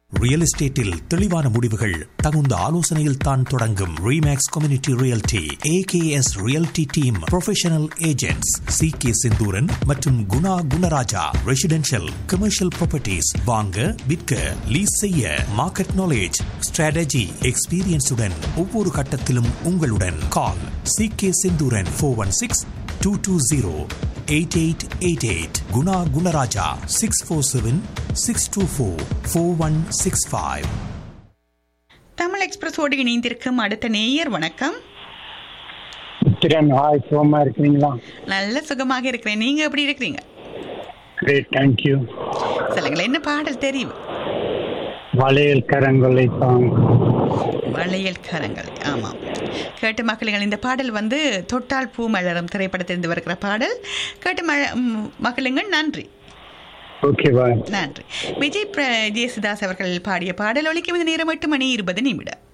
real எஸ்டேட்டில் தெளிவான முடிவுகள் தகுந்த ஆலோசனையில் தான் தொடங்கும் Remax community realty AKS realty team professional agents C K Senthooran மற்றும் Guna Gunaraja residential commercial properties வாங்க விற்க லீஸ் செய்ய மார்க்கெட் நாலேஜ் ஸ்ட்ராட்டஜி எக்ஸ்பீரியன்ஸுடன் ஒவ்வொரு கட்டத்திலும் உங்களுடன் call C K Senthooran four one six two two zero eight eight eight eight Guna Gunaraja six four seven six two four four one six five Tamil எக்ஸ்பிரஸோடு இணைந்திருக்கும் அடுத்த நேயர் வணக்கம் திறன் ஹாய் சுகமா இருக்கிறீங்களா நல்ல சுகமாக இருக்கிறேன் நீங்க எப்படி இருக்கிறீங்க கிரேட் தேங்க்யூ சொல்லுங்களேன் என்ன பாடல் தெரியும் வளையல் கரங்களை தாங்க வளையல் கரங்கள் ஆமாம் கேட்டு மக்களுங்கள் இந்த பாடல் வந்து தொட்டால் பூ மலரும் திரைப்படத்திலிருந்து வருகிற பாடல் கேட்டு மழ ம், மக்களுங்கள் நன்றி ஓகே பாய் நன்றி விஜய் பிர ஜேசுதாஸ் அவர்கள் பாடிய பாடல் ஒலிக்கும் இந்த நேரம் எட்டு மணி இருபது நிமிடம்